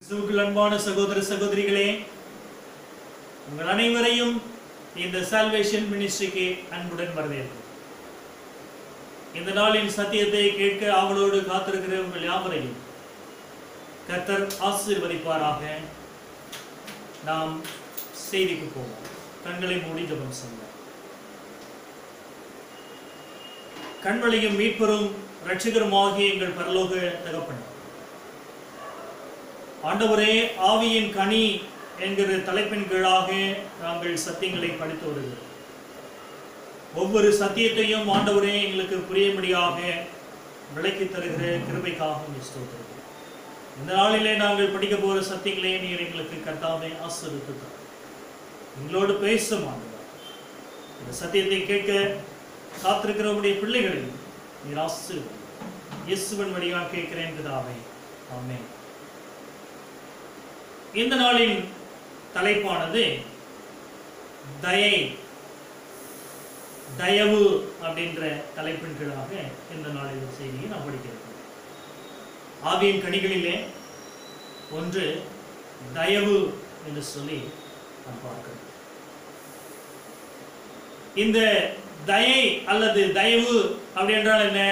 கிறிஸ்துவுக்குள் அன்பான சகோதர சகோதரிகளே உங்கள் அனைவரையும் இந்த சால்வேஷன் மினிஸ்ட்ரிக்கு அன்புடன் வரவேற்கிறோம் இந்த நாளின் சத்தியத்தை கேட்க ஆவலோடு காத்திருக்கிற உங்கள் யாவரையும் கர்த்தர் ஆசீர்வதிப்பாராக நாம் செய்திக்கு போவோம் கண்களை மூடி ஜெபம் செய்வோம் கண்வழியும் மீட்பரும் இரட்சகருமாகிய எங்கள் பரலோக தகப்பனே ஆண்டவரே ஆவியின் கனி என்கிற தலைப்பின் கீழாக நாங்கள் சத்தியங்களை படித்து வருகிறோம் ஒவ்வொரு சத்தியத்தையும் ஆண்டவரே எங்களுக்கு புரியும்படியாக விளக்கி தருகிற கிருபைக்காக உம்மை ஸ்தோத்திரம் இந்த நாளிலே நாங்கள் படிக்க போகிற சத்தியங்களை நீர் எங்களுக்கு கர்த்தாவே ஆசிரித்து தார். எங்களோடு பேசும் ஆண்டவர் இந்த சத்தியத்தை கேட்க காத்திருக்கிறவருடைய பிள்ளைகளை நீர் ஆசிர்வதி இயேசுவன் வழியாக கேட்கிறேன் பிதாவே ஆமென் இந்த நாளின் தலைப்பானது தயை தயவு அப்படின்ற தலைப்பின் கீழாக இந்த நாளில் செய்தியை நாம் படிக்கிறோம் ஆவியின் கனிகளிலே ஒன்று தயவு என்று சொல்லி நாம் பார்க்கிறோம் இந்த தயை அல்லது தயவு அப்படி என்றால் என்ன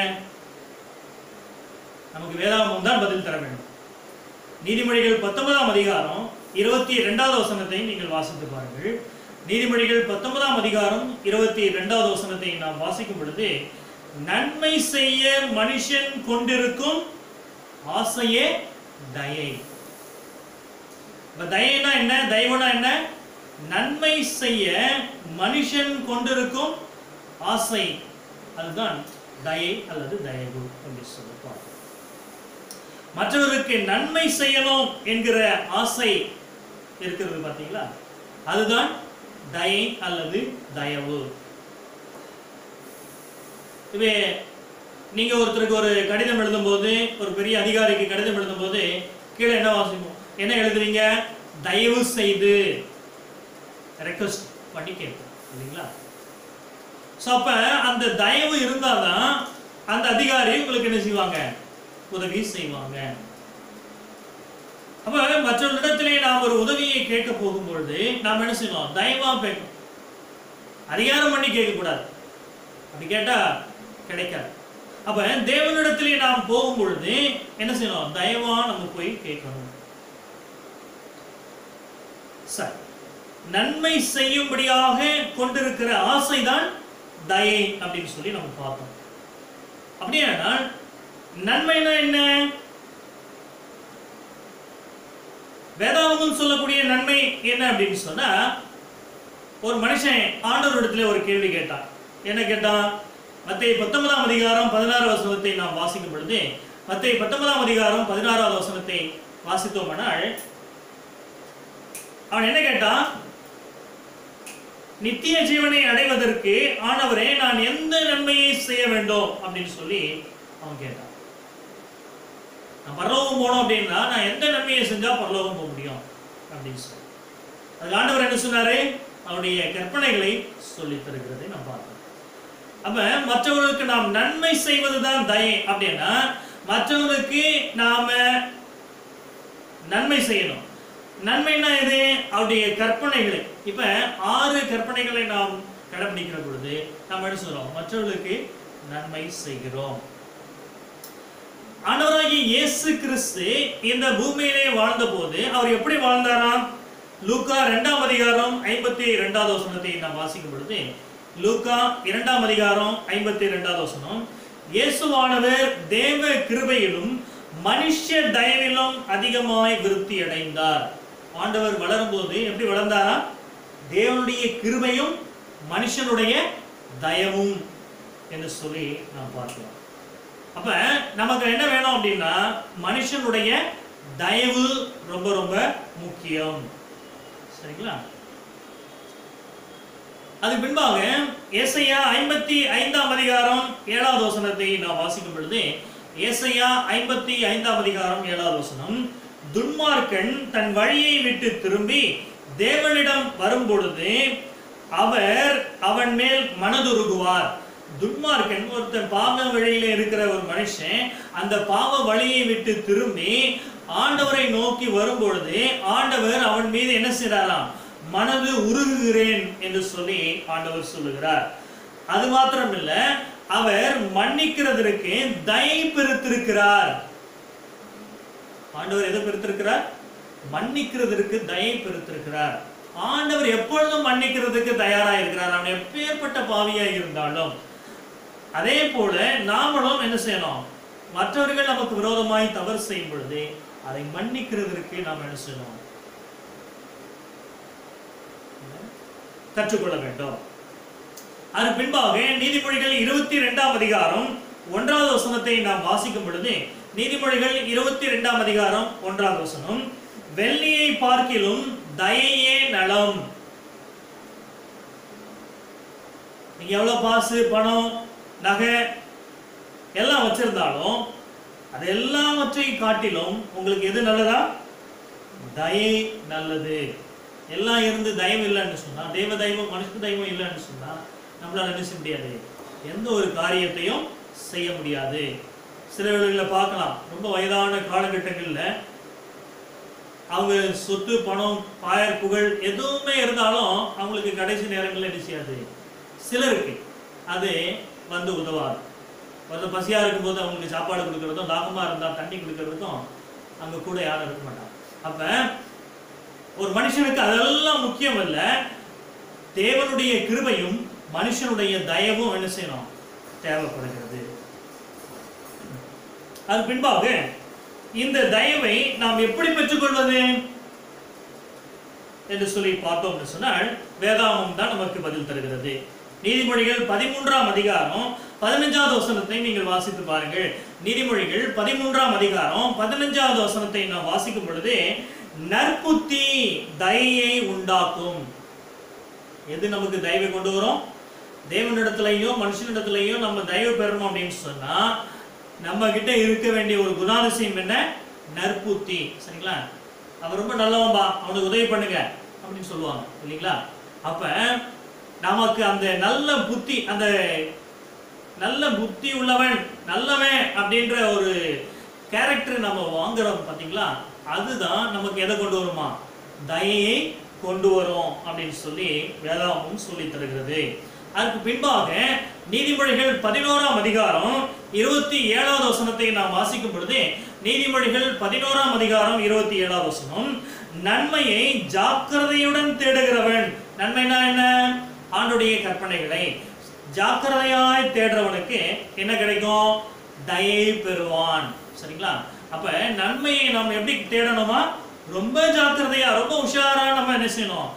நமக்கு வேதாகமம் தான் பதில் தர வேண்டும் நீதிமொழிகள் பத்தொன்பதாம் அதிகாரம் இருபத்தி இரண்டாவது வசனத்தை நீங்கள் வாசித்து பாருங்கள் நீதிமொழிகள் பத்தொன்பதாம் அதிகாரம் இருபத்தி இரண்டாவது வசனத்தை நாம் வாசிக்கும் பொழுது நன்மை செய்ய மனுஷன் கொண்டிருக்கும் ஆசையே தயை இப்ப தயைனா என்ன தயவுனா என்ன நன்மை செய்ய மனுஷன் கொண்டிருக்கும் ஆசை அதுதான் தயை அல்லது தயவு அப்படின்னு சொல்லி பார்க்கிறோம் மற்றவருக்கு நன்மை செய்யணும் என்கிற ஆசை இருக்கிறது பார்த்தீங்களா அதுதான் தயை அல்லது தயவு இவே நீங்க ஒருத்தருக்கு ஒரு கடிதம் எழுதும்போது ஒரு பெரிய அதிகாரிக்கு கடிதம் எழுதும்போது கீழே என்ன வாசிப்போம் என்ன எழுதுவீங்க தயவு செய்து ரெக்வஸ்ட் பண்ணி கேட்போம் இல்லைங்களா ஸோ அப்ப அந்த தயவு இருந்தாதான் அந்த அதிகாரி உங்களுக்கு என்ன செய்வாங்க உதவி செய்வாங்க அப்ப மற்றவர்களிடத்திலே நாம் ஒரு உதவியை கேட்க போகும்பொழுது நாம் என்ன செய்யணும் தயவா கேட்கணும் அதிகாரம் பண்ணி கேட்கக்கூடாது அப்படி கேட்டா கிடைக்காது அப்ப தேவனிடத்திலே நாம் போகும் பொழுது என்ன செய்யணும் தயவா நம்ம போய் கேட்கணும் சரி நன்மை செய்யும்படியாக கொண்டிருக்கிற ஆசைதான் தயை அப்படின்னு சொல்லி நம்ம பார்த்தோம் அப்படியானா நன்மைனா என்ன வேதாகமம் சொல்லக்கூடிய நன்மை என்ன அப்படின்னு சொன்னா ஒரு மனுஷன் ஆண்டவரிடத்துல ஒரு கேள்வி கேட்டான் என்ன கேட்டான் மத்திய பத்தொன்பதாம் அதிகாரம் பதினாறு வசனத்தை நாம் வாசிக்கும் பொழுது மத்திய பத்தொன்பதாம் அதிகாரம் பதினாறாவது வசனத்தை வாசித்தோமானால் அவன் என்ன கேட்டான் நித்திய ஜீவனை அடைவதற்கு ஆண்டவரே நான் எந்த நன்மையை செய்ய வேண்டும் அப்படின்னு சொல்லி அவன் கேட்டான் நான் பரலோகம் போனோம் அப்படின்னா நான் எந்த நன்மையை செஞ்சா பரலோகம் போக முடியும் அப்படின்னு சொல்லி அதுக்கு ஆண்டவர் என்ன சொன்னாரு அவருடைய கற்பனைகளை சொல்லி தருகிறதை நாம் பார்த்தோம் அப்ப மற்றவர்களுக்கு நாம் நன்மை செய்வதுதான் தயை அப்படின்னா மற்றவர்களுக்கு நாம நன்மை செய்யணும் நன்மைனா எது அவருடைய கற்பனைகளை இப்ப ஆறு கற்பனைகளை நாம் கடைபிடிக்கிற பொழுது நாம் என்ன சொல்றோம் மற்றவர்களுக்கு நன்மை செய்கிறோம் ஆண்டவராகிய இயேசு கிறிஸ்து இந்த பூமியிலே வாழ்ந்த போது அவர் எப்படி வாழ்ந்தாராம் லூக்கா இரண்டாம் அதிகாரம் ஐம்பத்தி இரண்டாவது வசனத்தை நாம் வாசிக்கும் பொழுது லூக்கா இரண்டாம் அதிகாரம் ஐம்பத்தி இரண்டாவது வசனம் இயேசுவானவர் தேவ கிருபையிலும் மனுஷ தயவிலும் அதிகமாய் விருத்தி அடைந்தார் ஆண்டவர் வளரும்போது எப்படி வளர்ந்தாரா தேவனுடைய கிருபையும் மனுஷனுடைய தயவும் என்று சொல்லி நாம் பார்க்கலாம் அப்ப நமக்கு என்ன வேணும் அப்படின்னா மனுஷனுடைய தயவு ரொம்ப ரொம்ப முக்கியம் சரிங்களா அதுக்கு பின்பாக ஏசையா ஐம்பத்தி ஐந்தாம் அதிகாரம் ஏழாவது வசனத்தை நாம் வாசிக்கும் பொழுது ஏசையா ஐம்பத்தி ஐந்தாம் அதிகாரம் ஏழாவது வசனம் துன்மார்க்கன் தன் வழியை விட்டு திரும்பி தேவனிடம் வரும்பொழுது அவர் அவன் மேல் மனதுருகுவார் துன்மார்க்கன் ஒருத்தன் பாவ வழியில இருக்கிற ஒரு மனுஷன் அந்த பாவ வழியை விட்டு திரும்பி ஆண்டவரை நோக்கி வரும்பொழுது ஆண்டவர் அவன் மீது என்ன செய்றாராம் மனது உருகுகிறேன் என்று சொல்லி ஆண்டவர் சொல்லுகிறார் அது மாத்திரமில்ல அவர் மன்னிக்கிறதற்கு தயை பெருத்திருக்கிறார் ஆண்டவர் எதை பெருத்திருக்கிறார் மன்னிக்கிறதற்கு தயை பெருத்திருக்கிறார் ஆண்டவர் எப்பொழுதும் மன்னிக்கிறதுக்கு தயாரா இருக்கிறார் அவன் எப்பேற்பட்ட பாவியா இருந்தாலும் அதே போல நாமளும் என்ன செய்யணும் மற்றவர்கள் நமக்கு விரோதமாய் தவறு செய்யும் பொழுது அதை மன்னிக்கிறதற்கு நாம் என்ன செய்யணும் கற்றுக்கொள்ள வேண்டும் அதற்கு பின்பாக நீதிமொழிகள் இருபத்தி ரெண்டாம் அதிகாரம் ஒன்றாவது வசனத்தை நாம் வாசிக்கும் பொழுது நீதிமொழிகள் இருபத்தி ரெண்டாம் அதிகாரம் ஒன்றாவது வசனம் வெள்ளியை பார்க்கிலும் தயையே நலம் நீங்க எவ்வளவு பாசு பணம் நகை எல்லாம் வச்சிருந்தாலும் அது எல்லாவற்றையும் காட்டிலும் உங்களுக்கு எது நல்லதா தயை நல்லது எல்லாம் இருந்து தயவு இல்லைன்னு சொன்னா தெய்வ தெய்வம் மனுஷ தெய்வம் இல்லைன்னு சொன்னா நம்மளால என்ன செய்ய முடியாது எந்த ஒரு காரியத்தையும் செய்ய முடியாது சில வேளைகளில் பார்க்கலாம் ரொம்ப வயதான காலகட்டங்களில் அவங்க சொத்து பணம் பாயர் புகழ் எதுவுமே இருந்தாலும் அவங்களுக்கு கடைசி நேரங்களில் என்ன செய்யாது சிலருக்கு அது வந்து உதவாது ஒருத்தர் பசியாக இருக்கும்போது அவங்களுக்கு சாப்பாடு கொடுக்கறதும் தாகமாக இருந்தால் தண்ணி கொடுக்கறதுக்கும் அங்கே கூட யாரும் இருக்க மாட்டாங்க அப்போ ஒரு மனுஷனுக்கு அதெல்லாம் முக்கியம் இல்ல தேவனுடைய கிருபையும் மனுஷனுடைய தயவும் என்ன செய்யணும் தேவைப்படுகிறது அது பின்பாக இந்த தயவை நாம் எப்படி பெற்றுக்கொள்வது என்று சொல்லி பார்த்தோம் என்று சொன்னால் வேதாமம் தான் நமக்கு பதில் தருகிறது நீதிமொழிகள் பதிமூன்றாம் அதிகாரம் பதினஞ்சாவது வசனத்தை நீங்கள் வாசித்து பாருங்கள் நீதிமொழிகள் பதிமூன்றாம் அதிகாரம் பதினஞ்சாவது வசனத்தை நாம் வாசிக்கும் பொழுது நற்புத்தி தயையை உண்டாக்கும் எது நமக்கு தயவை கொண்டு வரும் தேவனிடத்திலையும் மனுஷனிடத்திலையும் நம்ம தயவு பெறணும் அப்படின்னு சொன்னா நம்ம கிட்ட இருக்க வேண்டிய ஒரு குணாதிசயம் என்ன நற்புத்தி சரிங்களா அவன் ரொம்ப நல்லவன்பா அவனுக்கு உதவி பண்ணுங்க அப்படின்னு சொல்லுவாங்க இல்லைங்களா அப்ப நமக்கு அந்த நல்ல புத்தி அந்த நல்ல புத்தி உள்ளவன் நல்லவன் அப்படின்ற ஒரு கேரக்டர் நம்ம வாங்குறோம் பாத்தீங்களா அதுதான் நமக்கு எதை கொண்டு வருமா தயையை கொண்டு வரும் அப்படின்னு சொல்லி வேதாகமும் சொல்லி தருகிறது அதுக்கு பின்பாக நீதிமொழிகள் பதினோராம் அதிகாரம் இருபத்தி ஏழாவது வசனத்தை நாம் வாசிக்கும் பொழுது நீதிமொழிகள் பதினோராம் அதிகாரம் இருபத்தி ஏழாவது வசனம் நன்மையை ஜாக்கிரதையுடன் தேடுகிறவன் நன்மைனா என்ன ஆண்டுடைய கற்பனைகளை ஜாக்கிரதையாய் தேடுறவனுக்கு என்ன கிடைக்கும் தயை பெறுவான் சரிங்களா அப்ப நன்மையை நாம் எப்படி தேடணுமா ரொம்ப ஜாக்கிரதையா ரொம்ப உஷாரா நம்ம என்ன செய்யணும்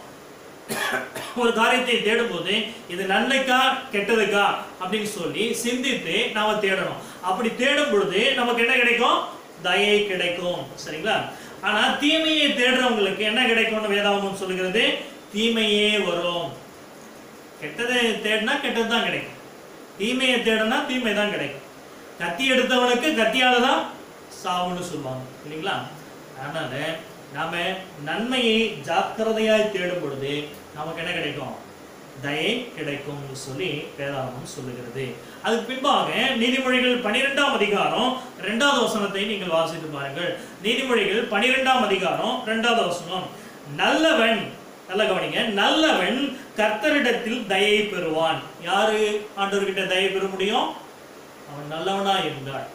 ஒரு காரியத்தை தேடும்போது இது நன்மைக்கா கெட்டதுக்கா அப்படின்னு சொல்லி சிந்தித்து நாம தேடணும் அப்படி தேடும் பொழுது நமக்கு என்ன கிடைக்கும் தயை கிடைக்கும் சரிங்களா ஆனா தீமையை தேடுறவங்களுக்கு என்ன கிடைக்கும்னு வேதாகமம் சொல்லுகிறது தீமையே வரும் கெட்டதை தேடினா கெட்டது தான் கிடைக்கும் தீமையை தேடினா தீமை தான் கிடைக்கும் கத்தி எடுத்தவனுக்கு கத்தியால தான் சாவுன்னு சொல்லுவாங்க இல்லைங்களா அதனால நாம நன்மையை ஜாக்கிரதையாய் தேடும் பொழுது நமக்கு என்ன கிடைக்கும் தயை கிடைக்கும்னு சொல்லி வேதாகமம் சொல்லுகிறது அதுக்கு பின்பாக நீதிமொழிகள் பனிரெண்டாம் அதிகாரம் இரண்டாவது வசனத்தை நீங்கள் வாசித்து பாருங்கள் நீதிமொழிகள் பனிரெண்டாம் அதிகாரம் இரண்டாவது வசனம் நல்லவன் நல்ல கவனிங்க நல்லவன் கர்த்தரிடத்தில் தயை பெறுவான் யாரு ஆண்டவர்கிட்ட தயை பெற முடியும் அவன் நல்லவனா இருந்தால்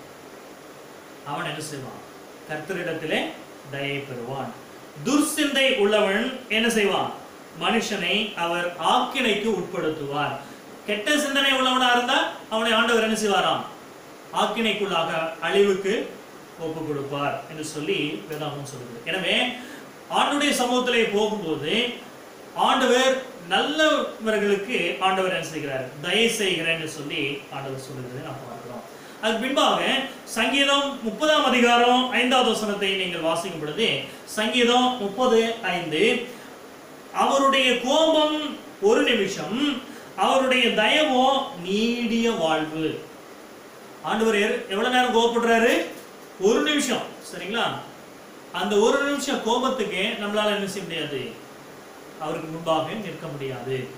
அவன் என்ன செய்வான் கர்த்தரிடத்திலே தயை பெறுவான் துர்சிந்தை உள்ளவன் என்ன செய்வான் மனுஷனை அவர் ஆக்கினைக்கு உட்படுத்துவார் கெட்ட சிந்தனை உள்ளவனா இருந்தா அவனை ஆண்டவர் என்ன செய்வாராம் ஆக்கினைக்குள்ளாக அழிவுக்கு ஒப்பு கொடுப்பார் என்று சொல்லி வேதாகம் சொல்லுது எனவே ஆண்டுடைய சமூகத்திலே போகும்போது ஆண்டவர் நல்லவர்களுக்கு ஆண்டவர் என்ன செய்கிறார் தயை செய்கிறேன்னு சொல்லி ஆண்டவர் சொல்லுகிறது நாம் பார்க்கிறோம் அதுக்கு பின்பாக சங்கீதம் முப்பதாம் அதிகாரம் ஐந்தாவது வசனத்தை நீங்கள் வாசிக்கும் பொழுது சங்கீதம் முப்பது ஐந்து அவருடைய கோபம் ஒரு நிமிஷம் அவருடைய தயவோ நீடிய வாழ்வு ஆண்டவர் எர்- எவ்வளவு நேரம் கோபப்படுறாரு ஒரு நிமிஷம் சரிங்களா அந்த ஒரு நிமிஷம் கோபத்துக்கு நம்மளால என்ன செய்ய முடியாது அவருக்கு முன்பாக நிற்க முடியாது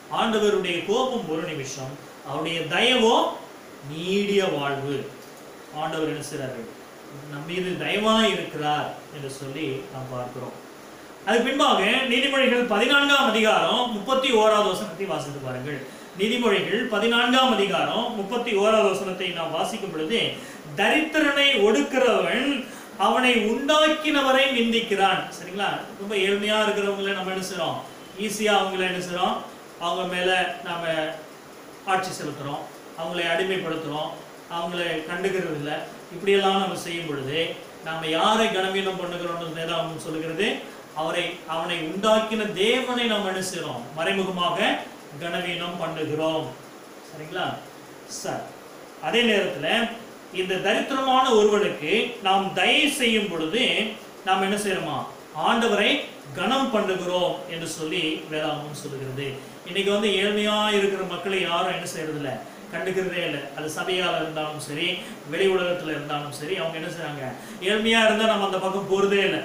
ஆண்டவருடைய கோபம் ஒரு நிமிஷம் அவருடைய தயவோ நீடிய வாழ்வு ஆண்டவர் என்ன செய்றாரு நம் மீது தயவாய் இருக்கிறார் என்று சொல்லி நாம் பார்க்கிறோம் அது பின்பாக நீதிமொழிகள் பதினான்காம் அதிகாரம் முப்பத்தி ஓராவது வசனத்தை வாசித்து பாருங்கள் நீதிமொழிகள் பதினான்காம் அதிகாரம் முப்பத்தி ஓராவது வசனத்தை நாம் வாசிக்கும் பொழுது தரித்திரனை ஒடுக்கிறவன் அவனை உண்டாக்கினவரை நிந்திக்கிறான் சரிங்களா ரொம்ப ஏழ்மையா இருக்கிறவங்கள நம்ம என்ன செய்றோம் ஈஸியா அவங்கள என்ன செய்றோம் அவங்க மேல நாம ஆட்சி செலுத்துறோம் அவங்களை அடிமைப்படுத்துறோம் அவங்களை கண்டுக்கிறது இல்லை இப்படியெல்லாம் நம்ம செய்யும் பொழுது நாம யாரை கனவீனம் பண்ணுகிறோம்னு வேதாகம் சொல்லுகிறது அவரை அவனை உண்டாக்கின தேவனை நாம் என்ன செய்றோம் மறைமுகமாக கனவீனம் பண்ணுகிறோம் சரிங்களா சார் அதே நேரத்துல இந்த தரித்திரமான ஒருவனுக்கு நாம் தயை செய்யும் பொழுது நாம் என்ன செய்யறோமா ஆண்டவரை கனம் பண்ணுகிறோம் என்று சொல்லி வேதாகமம் சொல்லுகிறது இன்னைக்கு வந்து ஏழ்மையா இருக்கிற மக்களை யாரும் என்ன செய்யறது இல்ல கண்டுக்கிறதே இல்லை அது சபையால இருந்தாலும் சரி வெளி உலகத்துல இருந்தாலும் சரி அவங்க என்ன செய்றாங்க ஏழ்மையா இருந்தா நம்ம அந்த பக்கம் போறதே இல்லை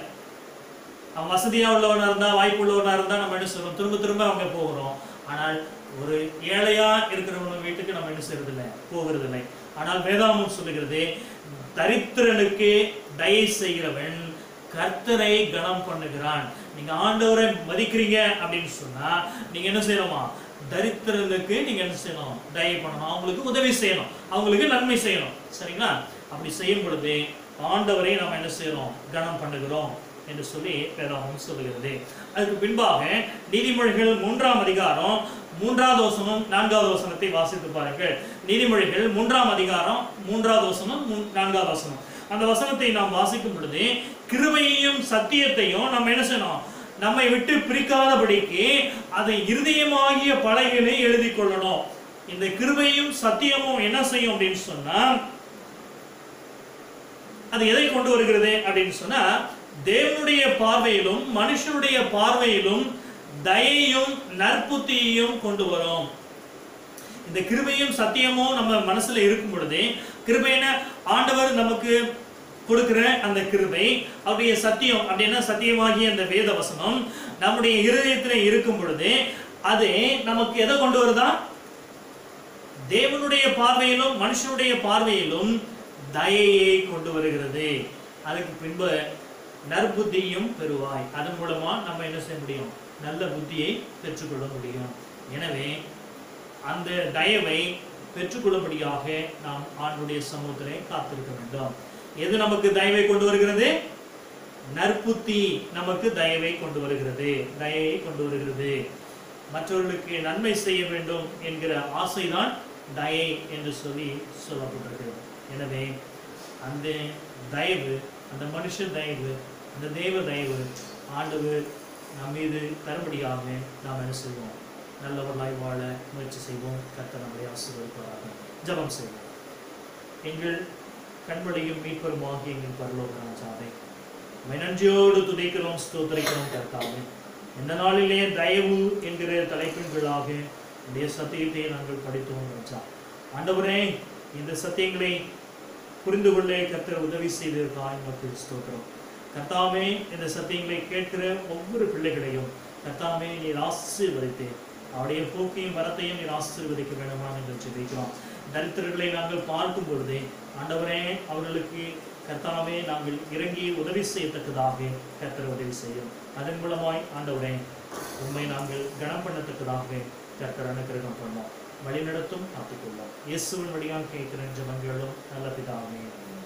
அவன் வசதியா உள்ளவனா இருந்தா வாய்ப்பு உள்ளவனா இருந்தா நம்ம என்ன சொல்றோம் திரும்ப திரும்ப அவங்க போகிறோம் ஆனால் ஒரு ஏழையா இருக்கிறவங்க வீட்டுக்கு நம்ம என்ன செய்யறது இல்லை போகிறது இல்லை ஆனால் வேதாமம் சொல்லுகிறது தரித்திரனுக்கு தயை செய்கிறவன் கர்த்தரை கனம் பண்ணுகிறான் நீங்க ஆண்டவரை மதிக்கிறீங்க அப்படின்னு சொன்னா நீங்க என்ன செய்யணுமா தரித்திரனுக்கு நீங்க என்ன செய்யணும் தயை பண்ணணும் அவங்களுக்கு உதவி செய்யணும் அவங்களுக்கு நன்மை செய்யணும் சரிங்களா அப்படி செய்யும் பொழுது ஆண்டவரை நாம் என்ன செய்யறோம் கனம் பண்ணுகிறோம் என்று சொல்லி வேதாகமம் சொல்லுகிறது அதுக்கு பின்பாக நீதிமொழிகள் மூன்றாம் அதிகாரம் மூன்றாவது வசனம் நான்காவது வசனத்தை வாசித்து பாருங்கள் நீதிமொழிகள் மூன்றாம் அதிகாரம் மூன்றாவது வசனம் மூன்- நான்காவது வசனம் அந்த வசனத்தை நாம் வாசிக்கும் பொழுது கிருபையையும் சத்தியத்தையும் நம்ம என்ன செய்யணும் நம்மை விட்டு பிரிக்காதபடிக்கு அதை இருதயமாகிய பலகையிலே எழுதி கொள்ளணும் இந்த கிருபையும் சத்தியமும் என்ன செய்யும் அப்படின்னு சொன்னா அது எதை கொண்டு வருகிறது அப்படின்னு சொன்னா தேவனுடைய பார்வையிலும் மனுஷனுடைய பார்வையிலும் தயையும் நற்புத்தியையும் கொண்டு வரும் இந்த கிருபையும் சத்தியமும் நம்ம மனசுல இருக்கும் பொழுது கிருபைன ஆண்டவர் நமக்கு கொடுக்கிற அந்த கிருபை அவருடைய சத்தியம் அப்படின்னா சத்தியமாகிய அந்த வேத வசனம் நம்முடைய இருதயத்துல இருக்கும் பொழுது அது நமக்கு எதை கொண்டு வருதா தேவனுடைய பார்வையிலும் மனுஷனுடைய பார்வையிலும் தயையை கொண்டு வருகிறது அதுக்கு பின்பு நற்புத்தியும் பெறுவாய் அதன் மூலமா நம்ம என்ன செய்ய முடியும் நல்ல புத்தியை பெற்றுக்கொள்ள முடியும் எனவே அந்த தயவை பெற்றுக்கொள்ளும்படியாக நாம் ஆண்டுடைய சமூகத்திலே காத்திருக்க வேண்டும் எது நமக்கு தயவை கொண்டு வருகிறது நற்புத்தி நமக்கு தயவை கொண்டு வருகிறது தயவை கொண்டு வருகிறது மற்றவர்களுக்கு நன்மை செய்ய வேண்டும் என்கிற ஆசைதான் தயை என்று சொல்லி சொல்லப்பட்டிருக்கிறது எனவே அந்த தயவு அந்த மனுஷ தயவு அந்த தேவ தயவு ஆண்டவர் நம் மீது தரும்படியாக நாம் என்ன செய்வோம் நல்லவர்களாய் வாழ முயற்சி செய்வோம் கர்த்தர் நம்மை ஆசீர்வதிப்பாராக ஜெபம் செய்வோம் எங்கள் கண்மலையும் மீட்பருமாகிய எங்கள் பரலோக ராஜாவே உம்மை நன்றியோடு துதிக்கிறோம் ஸ்தோத்தரிக்கிறோம் கர்த்தாவே இந்த நாளிலே தயவு என்கிற தலைப்பின் கீழாக உடைய சத்தியத்தை நாங்கள் படித்தோம் ராஜா ஆண்டவரே இந்த சத்தியங்களை புரிந்து கொள்ள கர்த்தர் உதவி செய்திருக்காய் மக்கள் ஸ்தோத்திரம் கர்த்தாவே இந்த சத்தியங்களை கேட்கிற ஒவ்வொரு பிள்ளைகளையும் கர்த்தாவே நீர் ஆசீர்வதித்து அவருடைய போக்கையும் வரத்தையும் நீர் ஆசீர்வதிக்க வேண்டுமா என்று ஜெபிக்கிறோம் தரித்திரர்களை நாங்கள் பார்க்கும் பொழுதே ஆண்டவரே அவர்களுக்கு கர்த்தாவே நாங்கள் இறங்கி உதவி செய்யத்தக்கதாக கர்த்தர் உதவி செய்யும் அதன் மூலமாய் ஆண்டவரே உண்மை நாங்கள் கனம் பண்ணத்தக்கதாக கர்த்தர் அனுக்கிரகம் பண்ணோம் வழிநடத்தும் காத்துக்கொள்ளும் இயேசுவின் வழியாக கேட்கிற ஜபங்களும் நல்ல பிதாவே